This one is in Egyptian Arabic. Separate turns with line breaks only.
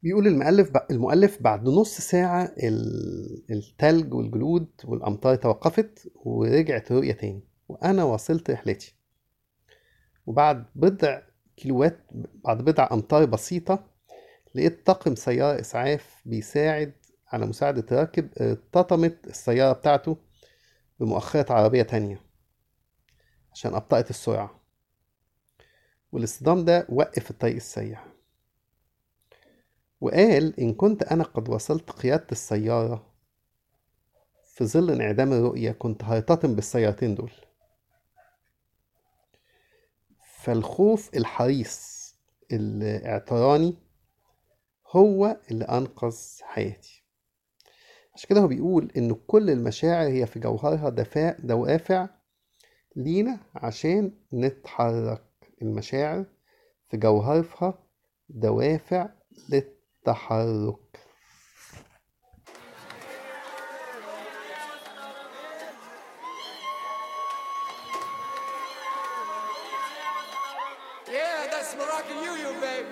بيقول المؤلف المؤلف بعد نص ساعة ال- التلج والجلود والأمطار توقفت ورجعت الرؤية تاني وأنا واصلت رحلتي وبعد بضع كيلوات بعد بضع أمتار بسيطة لقيت طاقم سيارة إسعاف بيساعد على مساعدة راكب ارتطمت السيارة بتاعته بمؤخرة عربية تانية عشان أبطأت السرعة والاصطدام ده وقف الطريق السريع وقال إن كنت أنا قد وصلت قيادة السيارة في ظل انعدام الرؤية كنت هرتطم بالسيارتين دول فالخوف الحريص الاعتراني هو اللي أنقذ حياتي عشان كده هو بيقول إن كل المشاعر هي في جوهرها دفاع دوافع لينا عشان نتحرك المشاعر في جوهرها دوافع للتحرك
Yeah, that's Moroccan Union, baby.